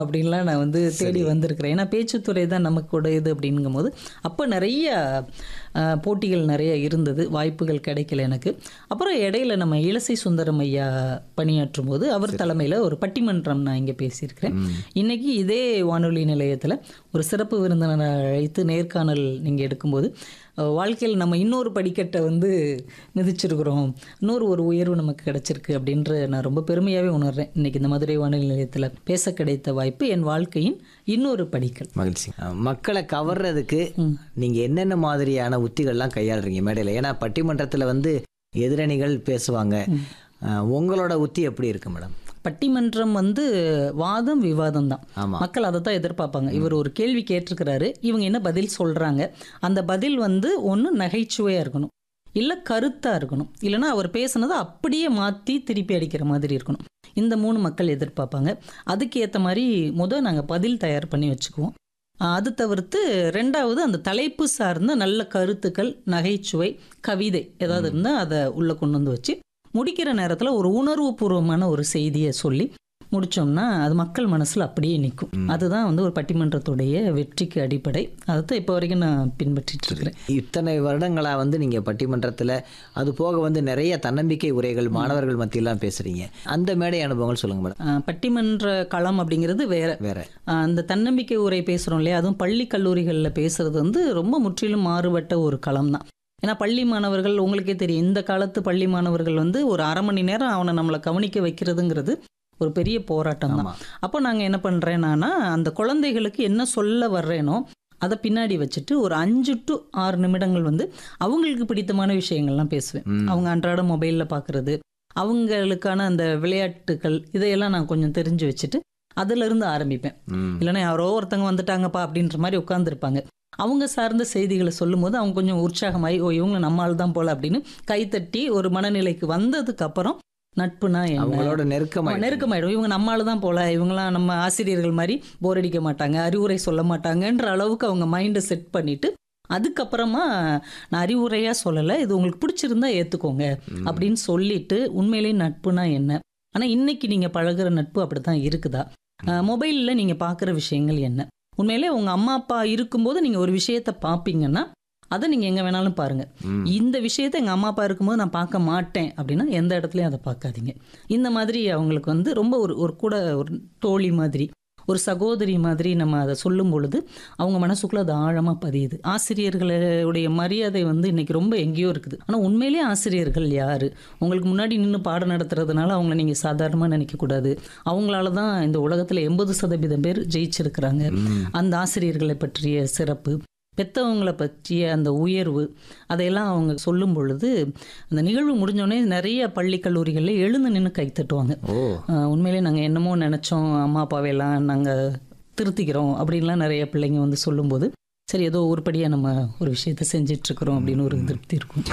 அப்படின்லாம் நான் வந்து தேடி வந்திருக்கிறேன் ஏன்னா பேச்சுத்துறை தான் நமக்கு இது அப்படிங்கும்போது அப்போ நிறைய அஹ், போட்டிகள் நிறைய இருந்தது வாய்ப்புகள் கிடைக்கல எனக்கு அப்புறம் இடையில நம்ம இலசை சுந்தரம் ஐயா பணியாற்றும் போது அவர் தலைமையில் ஒரு பட்டிமன்றம் நான் இங்கே பேசியிருக்கிறேன் இன்னைக்கு இதே வானொலி நிலையத்தில் ஒரு சிறப்பு விருந்தினரை அழைத்து நேர்காணல் நீங்கள் எடுக்கும்போது அஹ், வாழ்க்கையில் நம்ம இன்னொரு படிக்கட்டை வந்து மிதிச்சிருக்கிறோம் இன்னொரு ஒரு உயர்வு நமக்கு கிடைச்சிருக்கு அப்படின்ற நான் ரொம்ப பெருமையாகவே உணர்றேன் இன்னைக்கு இந்த மதுரை வானொலி நிலையத்தில் பேச கிடைத்த வாய்ப்பு என் வாழ்க்கையின் இன்னொரு படிக்கல் மகிழ்ச்சி அஹ், மக்களை கவர்றதுக்கு நீங்க என்னென்ன மாதிரியான உத்திகள்லாம் கையாளுறீங்க மேடையில் ஏன்னா பட்டிமன்றத்தில் வந்து எதிரணிகள் பேசுவாங்க அஹ், உங்களோட உத்தி எப்படி இருக்கு மேடம் பட்டிமன்றம் வந்து வாதம் விவாதம் தான் ஆமா மக்கள் அதை தான் எதிர்பார்ப்பாங்க இவர் ஒரு கேள்வி கேட்டிருக்கிறாரு இவங்க என்ன பதில் சொல்றாங்க அந்த பதில் வந்து ஒன்று நகைச்சுவையா இருக்கணும் இல்லை கருத்தா இருக்கணும் இல்லைன்னா அவர் பேசுனதை அப்படியே மாற்றி திருப்பி அடிக்கிற மாதிரி இருக்கணும் இந்த மூணு மக்கள் எதிர்பார்ப்பாங்க அதுக்கு ஏற்ற மாதிரி முத நாங்கள் பதில் தயார் பண்ணி வச்சுக்குவோம் ஆஹ் அது தவிர்த்து ரெண்டாவது அந்த தலைப்பு சார்ந்த நல்ல கருத்துக்கள் நகைச்சுவை கவிதை ஏதாவது இருந்தால் அதை உள்ளே கொண்டு வந்து வச்சு முடிக்கிற நேரத்தில் ஒரு உணர்வுபூர்வமான ஒரு செய்தியை சொல்லி முடிச்சோம்னா அது மக்கள் மனசில் அப்படியே நிற்கும் அதுதான் வந்து ஒரு பட்டிமன்றத்துடைய வெற்றிக்கு அடிப்படை அதைத்தான் இப்போ வரைக்கும் நான் பின்பற்றிட்டு இருக்கிறேன் இத்தனை வருடங்களா வந்து நீங்க பட்டிமன்றத்தில் அது போக வந்து நிறைய தன்னம்பிக்கை உரைகள் மாணவர்கள் மத்தியெல்லாம் பேசுறீங்க அந்த மேடை அனுபவங்கள் சொல்லுங்க மேடம் ஆஹ் பட்டிமன்ற களம் அப்படிங்கிறது வேற வேற ஆஹ் அந்த தன்னம்பிக்கை உரை பேசுகிறோம் இல்லையா அதுவும் பள்ளி கல்லூரிகளில் பேசுறது வந்து ரொம்ப முற்றிலும் மாறுபட்ட ஒரு களம் தான் ஏன்னா பள்ளி மாணவர்கள் உங்களுக்கே தெரியும் இந்த காலத்து பள்ளி மாணவர்கள் வந்து ஒரு அரை மணி நேரம் அவனை நம்மளை கவனிக்க வைக்கிறதுங்கிறது ஒரு பெரிய போராட்டம் தான் ஆமா அப்போ நாங்கள் என்ன பண்ணுறேன்னா அந்த குழந்தைகளுக்கு என்ன சொல்ல வர்றேனோ அதை பின்னாடி வச்சுட்டு ஒரு அஞ்சு டு ஆறு நிமிடங்கள் வந்து அவங்களுக்கு பிடித்தமான விஷயங்கள்லாம் பேசுவேன் ம். அவங்க அன்றாட மொபைலில் பார்க்குறது அவங்களுக்கான அந்த விளையாட்டுகள் இதையெல்லாம் நான் கொஞ்சம் தெரிஞ்சு வச்சுட்டு அதிலிருந்து ஆரம்பிப்பேன் ம். இல்லைன்னா யாரோ ஒருத்தங்க வந்துட்டாங்கப்பா அப்படின்ற மாதிரி உட்காந்துருப்பாங்க அவங்க சார்ந்த செய்திகளை சொல்லும்போது அவங்க கொஞ்சம் உற்சாகமாயி ஓ இவங்க நம்மால் தான் போல அப்படின்னு கைத்தட்டி ஒரு மனநிலைக்கு வந்ததுக்கு அப்புறம் நட்புனா என்ன அவங்களோட நெருக்கமா ஆமா, நெருக்கமாயிடும் இவங்க நம்மால தான் போல இவங்களாம் நம்ம ஆசிரியர்கள் மாதிரி போர் அடிக்க மாட்டாங்க அறிவுரை சொல்ல மாட்டாங்கன்ற அளவுக்கு அவங்க மைண்டை செட் பண்ணிட்டு அதுக்கப்புறமா நான் அறிவுரையா சொல்லலை இது உங்களுக்கு பிடிச்சிருந்தா ஏத்துக்கோங்க அப்படின்னு சொல்லிட்டு உண்மையிலேயே நட்புனா என்ன ஆனா இன்னைக்கு நீங்க பழகுற நட்பு அப்படித்தான் இருக்குதா மொபைலில் நீங்க பார்க்குற விஷயங்கள் என்ன உண்மையிலே உங்க அம்மா அப்பா இருக்கும்போது நீங்க ஒரு விஷயத்த பார்ப்பீங்கன்னா அதை நீங்க எங்க வேணாலும் பாருங்க ம். இந்த விஷயத்தை எங்கள் அம்மா அப்பா இருக்கும்போது நான் பார்க்க மாட்டேன் அப்படின்னா எந்த இடத்துலையும் அதை பார்க்காதீங்க இந்த மாதிரி அவங்களுக்கு வந்து ரொம்ப ஒரு ஒரு கூட ஒரு தோழி மாதிரி ஒரு சகோதரி மாதிரி நம்ம அதை சொல்லும் பொழுது அவங்க மனசுக்குள்ள அது ஆழமாக பதியுது ஆசிரியர்களுடைய மரியாதை வந்து இன்னைக்கு ரொம்ப எங்கேயோ இருக்குது ஆனால் உண்மையிலேயே ஆசிரியர்கள் யாரு உங்களுக்கு முன்னாடி நின்று பாடம் நடத்துறதுனால அவங்கள நீங்கள் சாதாரணமாக நினைக்கக்கூடாது அவங்களால தான் இந்த உலகத்தில் எண்பது சதவீதம் பேர் ஜெயிச்சிருக்கிறாங்க ம். அந்த ஆசிரியர்களை பற்றிய சிறப்பு பெத்தவங்களை பற்றிய அந்த உயர்வு அதையெல்லாம் அவங்க சொல்லும் பொழுது அந்த நிகழ்வு முடிஞ்சோடனே நிறைய பள்ளி கல்லூரிகளில் எழுந்து நின்று கை தட்டுவாங்க ஓ ஆஹ் உண்மையிலே நாங்கள் என்னமோ நினச்சோம் அம்மா அப்பாவையெல்லாம் நாங்கள் திருத்திக்கிறோம் அப்படின்லாம் நிறைய பிள்ளைங்க வந்து சொல்லும்போது சரி ஏதோ உருப்படியாக நம்ம ஒரு விஷயத்தை செஞ்சிட்ருக்குறோம் அப்படின்னு ஒரு திருப்தி இருக்கும்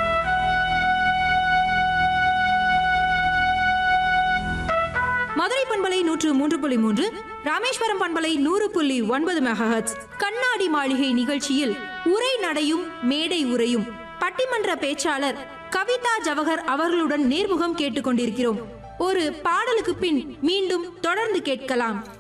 மதுரை பண்பலை நூற்று மூன்று புள்ளி மூன்று ராமேஸ்வரம் பண்பலை நூறு புள்ளி ஒன்பது மெகாஹட்ஸ் கண்ணாடி மாளிகை நிகழ்ச்சியில் உரை நடையும் மேடை உரையும் பட்டிமன்ற பேச்சாளர் கவிதா ஜவஹர் அவர்களுடன் நேர்முகம் கேட்டுக்கொண்டிருக்கிறோம் ஒரு பாடலுக்கு பின் மீண்டும் தொடர்ந்து கேட்கலாம்